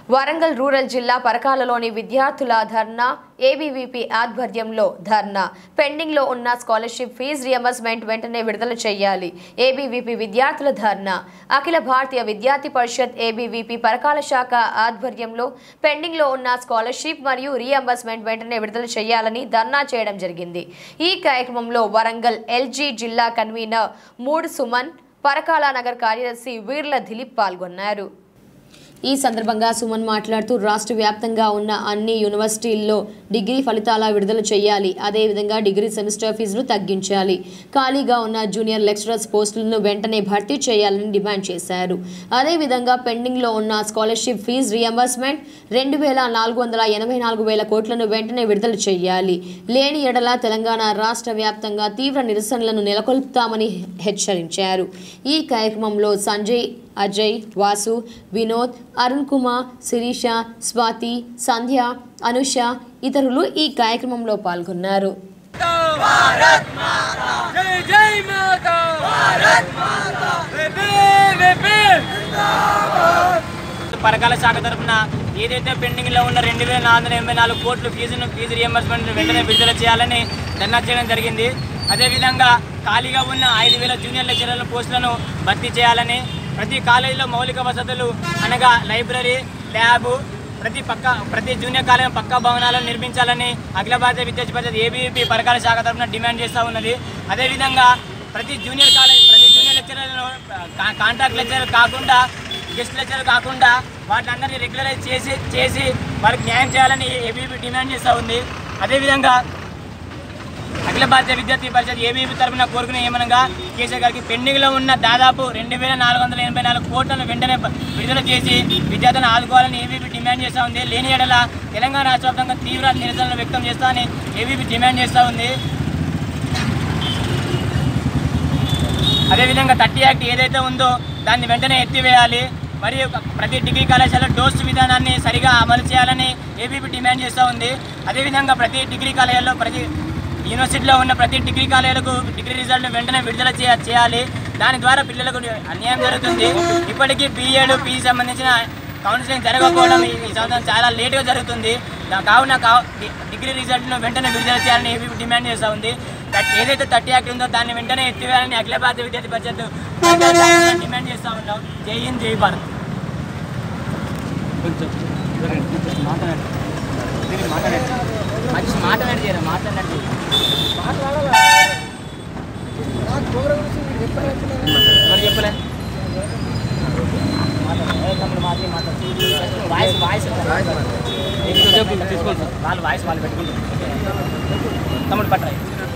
Warangal rural జిల్లా పరకాలలోని విద్యార్థుల ధర్నా ABVP ఆధ్వర్యంలో ధర్నా పెండింగ్లో ఉన్న స్కాలర్షిప్ ఫీజు రియంబర్స్మెంట్ వెంటనే విడుదల చేయాలి ఏబీవీపీ విద్యార్థుల ధర్నా అఖిల భారతీయ విద్యార్థి పరిషత్ ఏబీవీపీ పరకాల శాఖ ఆధ్వర్యంలో పెండింగ్లో ఉన్న స్కాలర్షిప్ మరియు రియంబర్స్మెంట్ వెంటనే విడుదల చేయాలని ధర్నా చేయడం జరిగింది ఈ కార్యక్రమంలో వరంగల్ ఎల్జీ జిల్లా కన్వీనర్ మూడు సుమన్ పరకాల నగర్ కార్యదర్శి వీర్ల దిలీప్ పాల్గొన్నారు ఈ సందర్భంగా సుమన్ మాట్లాడుతూ రాష్ట్ర వ్యాప్తంగా ఉన్న అన్ని యూనివర్సిటీల్లో డిగ్రీ ఫలితాల విడుదల చేయాలి అదేవిధంగా డిగ్రీ సెమిస్టర్ ఫీజులు తగ్గించాలి ఖాళీగా ఉన్న జూనియర్ లెక్చరర్స్ పోస్టులను వెంటనే భర్తీ చేయాలని డిమాండ్ చేశారు అదేవిధంగా పెండింగ్లో ఉన్న స్కాలర్షిప్ ఫీజు రియంబర్స్మెంట్ రెండు వేల నాలుగు వందల ఎనభై నాలుగు వేల కోట్లను వెంటనే విడుదల చేయాలి లేని ఎడల తెలంగాణ రాష్ట్ర వ్యాప్తంగా తీవ్ర నిరసనలను నెలకొల్పుతామని హెచ్చరించారు ఈ కార్యక్రమంలో సంజయ్ అజయ్ వాసు వినోద్ అరుణ్ కుమార్ శిరీష స్వాతి సంధ్య అనుష ఇతరులు ఈ కార్యక్రమంలో పాల్గొన్నారు జై జై మాతా భారత్ మాతా పరకాల శాఖ తరఫున ఏదైతే పెండింగ్ లో ఉన్న రెండు వేల నాలుగు వందల ఎనభై నాలుగు కోట్ల ఫీజును ఫీజు రియంబర్స్మెంట్ వెంటనే విడుదల చేయాలని ధర్నా చేయడం జరిగింది అదేవిధంగా ఖాళీగా ఉన్న ఐదు వేల జూనియర్ లెక్చరర్ల పోస్టులను భర్తీ చేయాలని ప్రతి కాలేజీలో మౌలిక వసతులు అనగా లైబ్రరీ ల్యాబ్ ప్రతి పక్క ప్రతి జూనియర్ కాలేజీ పక్కా భవనాలను నిర్మించాలని అఖిల భారతీయ విద్యార్థి పరిషత్ ఏబీవీపీ పరకాల శాఖ తరఫున డిమాండ్ చేస్తూ ఉన్నది అదేవిధంగా ప్రతి జూనియర్ కాలేజ్ ప్రతి జూనియర్ లెక్చరర్లను కా- కాంట్రాక్ట్ లెక్చరర్ కాకుండా గెస్ట్ లెక్చరర్ కాకుండా వాటిని రెగ్యులరైజ్ చేసి చేసి వాళ్ళకి న్యాయం చేయాలని ఏబీవీ డిమాండ్ చేస్తూ ఉంది అదేవిధంగా అఖిల భారతీయ విద్యార్థి పరిషత్ ఏబీవీ తరఫున కోరుకునే ఏమనగా కేసీఆర్ గారికి పెండింగ్లో ఉన్న దాదాపు రెండు వేల నాలుగు వందల ఎనభై నాలుగు కోట్లను వెంటనే విడుదల చేసి విద్యార్థులను ఆదుకోవాలని ఏబీవీ డిమాండ్ చేస్తూ ఉంది లేని ఎడల తెలంగాణ రాష్ట్ర వ్యాప్తంగా తీవ్ర నిరసనలు వ్యక్తం చేస్తామని ఏబీవీ డిమాండ్ చేస్తూ ఉంది అదేవిధంగా థర్టీ యాక్ట్ ఏదైతే ఉందో దాన్ని వెంటనే ఎత్తివేయాలి మరియు ప్రతి డిగ్రీ కళాశాల డోస్ విధానాన్ని సరిగా అమలు చేయాలని ఏబీపీ డిమాండ్ చేస్తూ ఉంది అదేవిధంగా ప్రతి డిగ్రీ కాలేజీలో ప్రతి యూనివర్సిటీలో ఉన్న ప్రతి డిగ్రీ కాలేజీలకు డిగ్రీ రిజల్ట్ వెంటనే విడుదల చేయ చేయాలి దాని ద్వారా పిల్లలకు అన్యాయం జరుగుతుంది ఇప్పటికీ బీఏడ్ పీజీ సంబంధించిన కౌన్సిలింగ్ జరగకపోవడం ఈ ఈ సంవత్సరం చాలా లేట్గా జరుగుతుంది దా- కావున కా- డి- డిగ్రీ రిజల్ట్ను వెంటనే విడుదల చేయాలని ఏబీ డిమాండ్ చేస్తూ ఉంది దట్ ఏదైతే థర్టీ యాక్ట్ ఉందో దాన్ని వెంటనే ఎత్తివేయాలని అఖిల భారతీయ విద్యార్థి పరిషత్ డిమాండ్ చేస్తూ ఉంటాం జై హింద్ జై భారత్ మాట్లాడండి చేయరా మాట్లాడండి ఎవరు చెప్పలే వాయిస్ వాయిస్ తీసుకోండి వాళ్ళు వాయిస్ వాళ్ళు పెట్టుకుంటారు తమ్ముడు పట్టాయి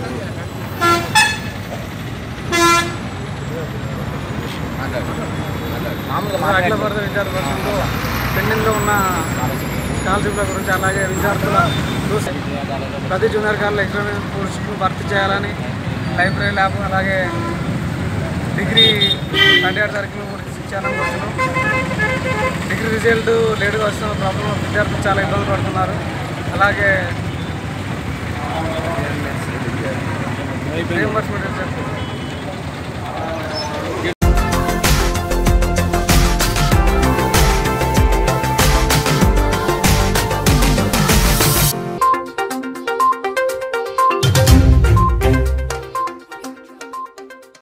అఖిల భారత విద్యార్థి పరిషత్లో పెండింగ్లో ఉన్న స్కాలర్షిప్ల గురించి అలాగే విద్యార్థుల చూసి ప్రతి జూనియర్ కాలేజ్ ఎగ్జామినేషన్ పోస్టులు భర్తీ చేయాలని లైబ్రరీ ల్యాబ్ అలాగే డిగ్రీ థర్టీ ఆరు తారీఖులో కూడా ఇచ్చాలని వచ్చినాం డిగ్రీ రిజల్ట్ లేటుగా వస్తున్న ప్రాబ్లం విద్యార్థులు చాలా ఇబ్బంది పడుతున్నారు అలాగే రియంబర్స్మెంట్